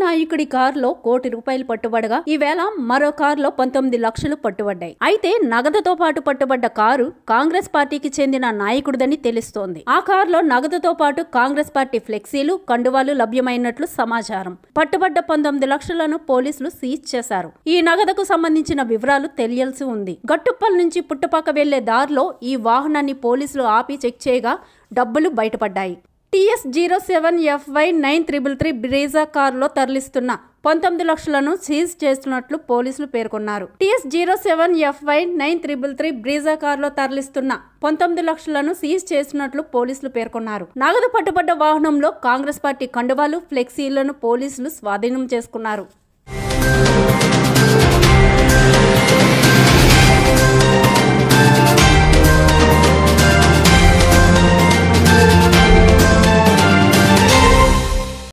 నాయకుడి కారులో కోటి రూపాయలు పట్టుబడగా ఈవేళ మరో కారులో పంతొమ్మిది లక్షలు పట్టుబడ్డాయి అయితే నగదుతో పాటు పట్టుబడ్డ కారు కాంగ్రెస్ పార్టీకి చెందిన నాయకుడిదని తెలుస్తోంది ఆ కారులో నగదుతో పాటు కాంగ్రెస్ పార్టీ ఫ్లెక్సీలు కండువాలు లభ్యమైనట్లు సమాచారం పట్టుబడ్డ పంతొమ్మిది లక్షలను పోలీసులు సీజ్ చేశారు ఈ నగదుకు సంబంధించిన వివరాలు తెలియాల్సి ఉంది గట్టుప్పల్ నుంచి పుట్టపాక వెళ్లే దారిలో ఈ వాహనాన్ని పోలీసులు ఆపి చెక్ చేయగా డబ్బులు బయటపడ్డాయి TS zero seven FY nine triple three Brezza కారులో తరలిస్తున్న పంతొమ్మిది లక్షలను సీజ్ చేస్తున్నట్లు పోలీసులు పేర్కొన్నారు TS zero seven FY nine triple three Brezza కారులో తరలిస్తున్న పంతొమ్మిది లక్షలను సీజ్ చేసినట్లు పోలీసులు పేర్కొన్నారు నగదు పట్టుబడ్డ వాహనంలో కాంగ్రెస్ పార్టీ కండువాలు ఫ్లెక్సీలను పోలీసులు స్వాధీనం చేసుకున్నారు